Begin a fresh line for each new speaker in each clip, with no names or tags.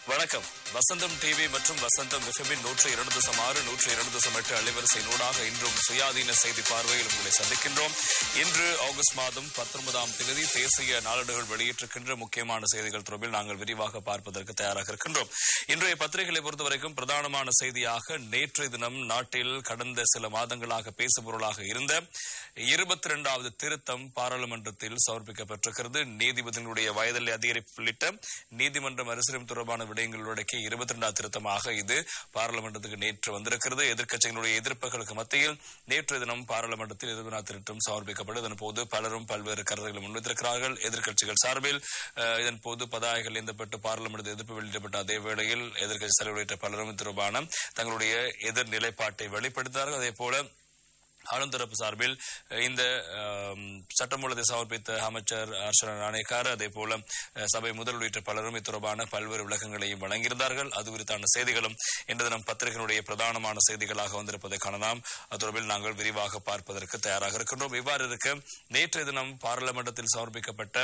வணக்கம் வசந்தம் டிவி மற்றும் வசந்தம் எஃப்எம்மின் நூற்று இரண்டு தசம் ஆறு நூற்று இரண்டு தசம் எட்டு அலைவரிசை நூடாக இன்றும் சுயாதீன செய்தி பார்வையில் உங்களை சந்திக்கின்றோம் இன்று ஆகஸ்ட் மாதம் பத்தொன்பதாம் தேதி தேசிய நாளேடுகள் வெளியிட்டிருக்கின்ற முக்கியமான செய்திகள் தொடர்பில் நாங்கள் விரிவாக பார்ப்பதற்கு தயாராக இருக்கின்றோம் இன்றைய பத்திரிகைகளை பொறுத்தவரைக்கும் பிரதானமான செய்தியாக நேற்றைய தினம் நாட்டில் கடந்த சில மாதங்களாக பேசுபொருளாக இருந்த இருபத்தி இரண்டாவது திருத்தம் பாராளுமன்றத்தில் சமர்ப்பிக்கப்பட்டிருக்கிறது நீதிபதிகளுடைய வயதில் அதிகரிப்பு உள்ளிட்ட நீதிமன்ற மறுசீரம் தொடர்பான விடயங்களுடைய இருபத்தி இரண்டாவது திருத்தமாக இது பாராளுமன்றத்துக்கு நேற்று வந்திருக்கிறது எதிர்க்கட்சிகளுடைய எதிர்ப்புகளுக்கு மத்தியில் நேற்று தினம் பாராளுமன்றத்தில் இருபதாம் திருத்தம் சமர்ப்பிக்கப்பட்டு இதன் போது பலரும் பல்வேறு கருத்துக்களை முன்வைத்திருக்கிறார்கள் எதிர்க்கட்சிகள் சார்பில் அஹ், இதன் போது பதாகைகள் ஏந்தப்பட்டு பாராளுமன்றத்தில் எதிர்ப்பு வெளியிடப்பட்ட அதே வேளையில் எதிர்க்கட்சி தலைவர் உள்ளிட்ட பலரும் இது தொடர்பான தங்களுடைய எதிர் நிலைப்பாட்டை வெளிப்படுத்தினார்கள் அதே போல ஆளும் தரப்பு சார்பில் அஹ், இந்த அஹ், சட்டமூலத்தை சமர்ப்பித்த அமைச்சர் ஹர்ஷன நாணயக்கார் அதே போல அஹ், சபை முதல் உள்ளிட்ட பலரும் இது தொடர்பான பல்வேறு விளக்கங்களையும் வழங்கியிருந்தார்கள் அது குறித்தான செய்திகளும் இன்று தினம் பத்திரிகையினுடைய பிரதானமான செய்திகளாக வந்திருப்பதை காணலாம் அது தொடர்பில் நாங்கள் விரிவாக பார்ப்பதற்கு தயாராக இருக்கின்றோம் இவ்வாறு இருக்க நேற்றைய தினம் பாராளுமன்றத்தில் சமர்ப்பிக்கப்பட்ட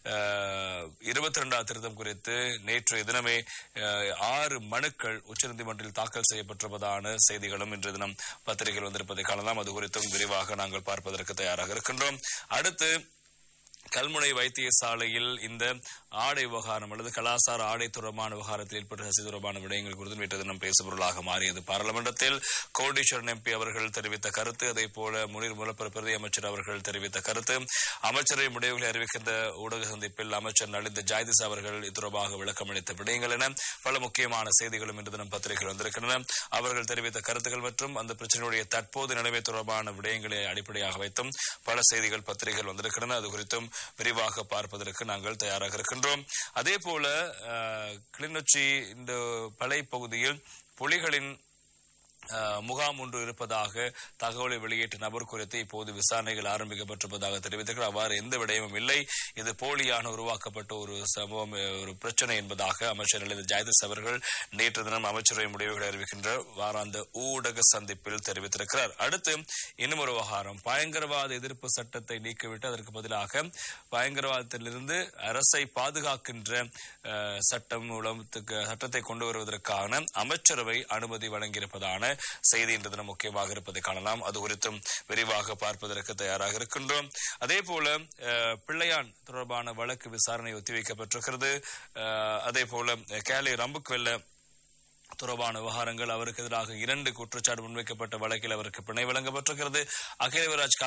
இருபத்தி இரண்டாவது திருத்தம் குறித்து நேற்றைய தினமே அஹ், ஆறு மனுக்கள் உச்சநீதிமன்றத்தில் தாக்கல் செய்யப்பட்டிருப்பதான செய்திகளும் இன்று தினம் பத்திரிகையில் வந்திருப்பதை காணலாம் அது குறித்தும் விரிவாக நாங்கள் பார்ப்பதற்கு தயாராக இருக்கின்றோம் அடுத்து கல்முனை வைத்தியசாலையில் இந்த ஆடை விவகாரம் அல்லது கலாசார ஆடை தொடர்பான விவகாரத்தில் ஏற்பட்ட சசி தொடர்பான விடயங்கள் குறித்து நேற்று தினம் பேசுபொருளாக மாறியது பாராளுமன்றத்தில் கோடீஸ்வரன் எம்பி அவர்கள் தெரிவித்த கருத்து அதே போல முனீர் முலப்பர் பிரதி அமைச்சர் அவர்கள் தெரிவித்த கருத்து அமைச்சரை முடிவுகளை அறிவிக்கின்ற ஊடக சந்திப்பில் அமைச்சர் நலிந்த ஜாய்திஸ் அவர்கள் இது தொடர்பாக விளக்கமளித்த விடயங்கள் என பல முக்கியமான செய்திகளும் இன்று தினம் பத்திரிகைகள் வந்திருக்கின்றன அவர்கள் தெரிவித்த கருத்துக்கள் மற்றும் அந்த பிரச்சனையுடைய தற்போது நிலைமை தொடர்பான விடயங்களை அடிப்படையாக வைத்தும் பல செய்திகள் பத்திரிகைகள் வந்திருக்கின்றன அது குறித்தும் விரிவாக பார்ப்பதற்கு நாங்கள் தயாராக இருக்கின்றோம் அதே போல அஹ், கிளிநொச்சி இந்த பலை பகுதியில் புலிகளின் அஹ், முகாம் ஒன்று இருப்பதாக தகவலை வெளியிட்ட நபர் குறித்து இப்போது விசாரணைகள் ஆரம்பிக்கப்பட்டிருப்பதாக தெரிவித்திருக்கிறார் அவ்வாறு எந்த விடயமும் இல்லை இது போலியான உருவாக்கப்பட்ட ஒரு சம்பவம் அஹ், ஒரு பிரச்சனை என்பதாக அமைச்சர் லலித ஜெயதிஸ் அவர்கள் நேற்று தினம் அமைச்சரவை முடிவுகளை அறிவிக்கின்ற வாராந்த ஊடக சந்திப்பில் தெரிவித்திருக்கிறார் அடுத்து இன்னும் ஒரு விவகாரம் பயங்கரவாத எதிர்ப்பு சட்டத்தை நீக்கிவிட்டு அதற்கு பதிலாக பயங்கரவாதத்திலிருந்து அரசை பாதுகாக்கின்ற அஹ், சட்டம் மூலத்துக்கு சட்டத்தை கொண்டு வருவதற்கான அமைச்சரவை அனுமதி வழங்கியிருப்பதான செய்தி இன்று தினம் முக்கியமாக இருப்பதை காணலாம் அது குறித்தும் விரிவாக பார்ப்பதற்கு தயாராக இருக்கின்றோம் அதே போல அஹ், பிள்ளையான் தொடர்பான வழக்கு விசாரணை ஒத்திவைக்கப்பட்டிருக்கிறது அஹ், அதே போல கேலி ரம்புக்வெல்ல தொடர்பான விவகாரங்கள் அவருக்கு எதிராக இரண்டு குற்றச்சாட்டு முன்வைக்கப்பட்ட வழக்கில் அவருக்கு பிணை வழங்கப்பட்டிருக்கிறது அகிலவராஜ்